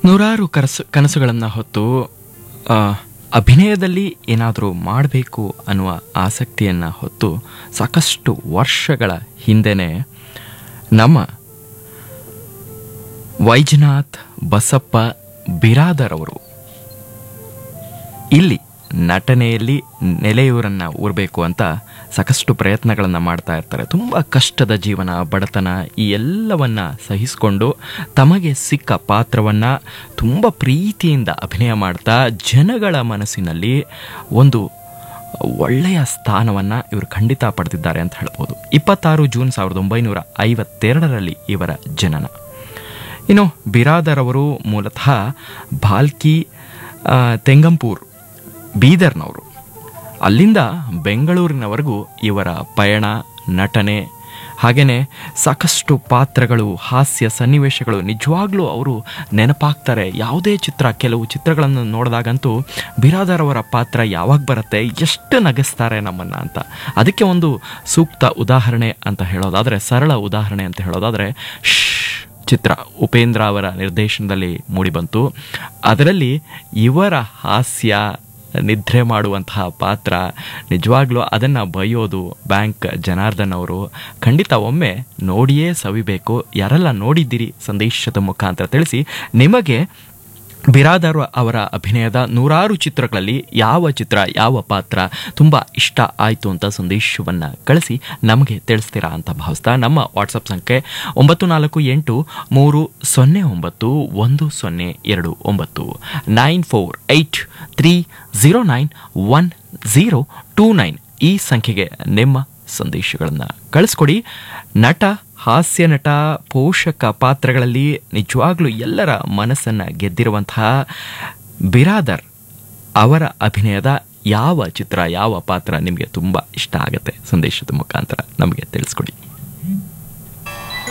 ನೂರಾರು ಕನಸು ಕನಸುಗಳನ್ನು ಹೊತ್ತು ಆ, ಅಭಿನಯದಲ್ಲಿ ಏನಾದರೂ ಮಾಡಬೇಕು ಅನ್ನುವ ಆಸಕ್ತಿಯನ್ನು ಹೊತ್ತು ಸಾಕಷ್ಟು ವರ್ಷಗಳ ಹಿಂದೆನೇ ನಮ್ಮ ವೈಜನಾಥ್ ಬಸಪ್ಪ ಬಿರಾದರ್ ಅವರು ಇಲ್ಲಿ ನಟನೆಯಲ್ಲಿ ನೆಲೆಯೂರನ್ನ ಊರಬೇಕು ಅಂತ ಸಾಕಷ್ಟು ಪ್ರಯತ್ನಗಳನ್ನು ಮಾಡ್ತಾ ಇರ್ತಾರೆ ತುಂಬ ಕಷ್ಟದ ಜೀವನ ಬಡತನ ಈ ಎಲ್ಲವನ್ನ ಸಹಿಸಿಕೊಂಡು ತಮಗೆ ಸಿಕ್ಕ ಪಾತ್ರವನ್ನು ತುಂಬ ಪ್ರೀತಿಯಿಂದ ಅಭಿನಯ ಮಾಡ್ತಾ ಜನಗಳ ಮನಸ್ಸಿನಲ್ಲಿ ಒಂದು ಒಳ್ಳೆಯ ಸ್ಥಾನವನ್ನು ಇವರು ಖಂಡಿತ ಪಡೆದಿದ್ದಾರೆ ಅಂತ ಹೇಳ್ಬೋದು ಇಪ್ಪತ್ತಾರು ಜೂನ್ ಸಾವಿರದ ಒಂಬೈನೂರ ಐವತ್ತೆರಡರಲ್ಲಿ ಇವರ ಜನನ ಇನ್ನು ಬಿರಾದರ್ ಅವರು ಮೂಲತಃ ಭಾಲ್ಕಿ ಆ, ತೆಂಗಂಪೂರ್ ಬೀದರ್ನವರು ಅಲ್ಲಿಂದ ಬೆಂಗಳೂರಿನವರೆಗೂ ಇವರ ಪಯಣ ನಟನೆ ಹಾಗೆಯೇ ಸಾಕಷ್ಟು ಪಾತ್ರಗಳು ಹಾಸ್ಯ ಸನ್ನಿವೇಶಗಳು ನಿಜವಾಗ್ಲೂ ಅವರು ನೆನಪಾಗ್ತಾರೆ ಯಾವುದೇ ಚಿತ್ರ ಕೆಲವು ಚಿತ್ರಗಳನ್ನು ನೋಡಿದಾಗಂತೂ ಬಿರಾದರ್ ಅವರ ಪಾತ್ರ ಯಾವಾಗ ಬರುತ್ತೆ ಎಷ್ಟು ನಗಿಸ್ತಾರೆ ನಮ್ಮನ್ನು ಅಂತ ಅದಕ್ಕೆ ಒಂದು ಸೂಕ್ತ ಉದಾಹರಣೆ ಅಂತ ಹೇಳೋದಾದರೆ ಸರಳ ಉದಾಹರಣೆ ಅಂತ ಹೇಳೋದಾದರೆ ಶ್ ಚಿತ್ರ ಉಪೇಂದ್ರ ಅವರ ನಿರ್ದೇಶನದಲ್ಲಿ ಮೂಡಿಬಂತು ಅದರಲ್ಲಿ ಇವರ ಹಾಸ್ಯ ನಿದ್ರೆ ಮಾಡುವಂತಹ ಪಾತ್ರ ನಿಜವಾಗ್ಲೂ ಅದನ್ನು ಬೈಯೋದು ಬ್ಯಾಂಕ್ ಜನಾರ್ದನ್ ಅವರು ಖಂಡಿತ ಒಮ್ಮೆ ನೋಡಿಯೇ ಸವಿಬೇಕು ಯಾರೆಲ್ಲ ನೋಡಿದ್ದೀರಿ ಸಂದೇಶದ ಮುಖಾಂತರ ತಿಳಿಸಿ ನಿಮಗೆ ಬಿರಾದರ್ ಅವರ ಅಭಿನಯದ ನೂರಾರು ಚಿತ್ರಗಳಲ್ಲಿ ಯಾವ ಚಿತ್ರ ಯಾವ ಪಾತ್ರ ತುಂಬ ಇಷ್ಟ ಆಯಿತು ಅಂತ ಸಂದೇಶವನ್ನು ಕಳಿಸಿ ನಮಗೆ ತಿಳಿಸ್ತೀರಾ ಅಂತ ಭಾವಿಸ್ತಾ ನಮ್ಮ ವಾಟ್ಸಪ್ ಸಂಖ್ಯೆ ಒಂಬತ್ತು ನಾಲ್ಕು ಎಂಟು ಮೂರು ಸೊನ್ನೆ ಒಂಬತ್ತು ಒಂದು ಸೊನ್ನೆ ಎರಡು ಒಂಬತ್ತು nine four eight three zero nine one zero two nine ಈ ಸಂಖ್ಯೆಗೆ ನಿಮ್ಮ ಸಂದೇಶಗಳನ್ನು ಕಳಿಸ್ಕೊಡಿ ನಟ ಹಾಸ್ಯ ನಟ ಪೋಷಕ ಪಾತ್ರಗಳಲ್ಲಿ ನಿಜವಾಗ್ಲೂ ಎಲ್ಲರ ಮನಸ್ಸನ್ನು ಗೆದ್ದಿರುವಂತಹ ಬಿರಾದರ್ ಅವರ ಅಭಿನಯದ ಯಾವ ಚಿತ್ರ ಯಾವ ಪಾತ್ರ ನಿಮಗೆ ತುಂಬ ಇಷ್ಟ ಆಗುತ್ತೆ ಸಂದೇಶದ ಮುಖಾಂತರ ನಮಗೆ ತಿಳಿಸ್ಕೊಡಿ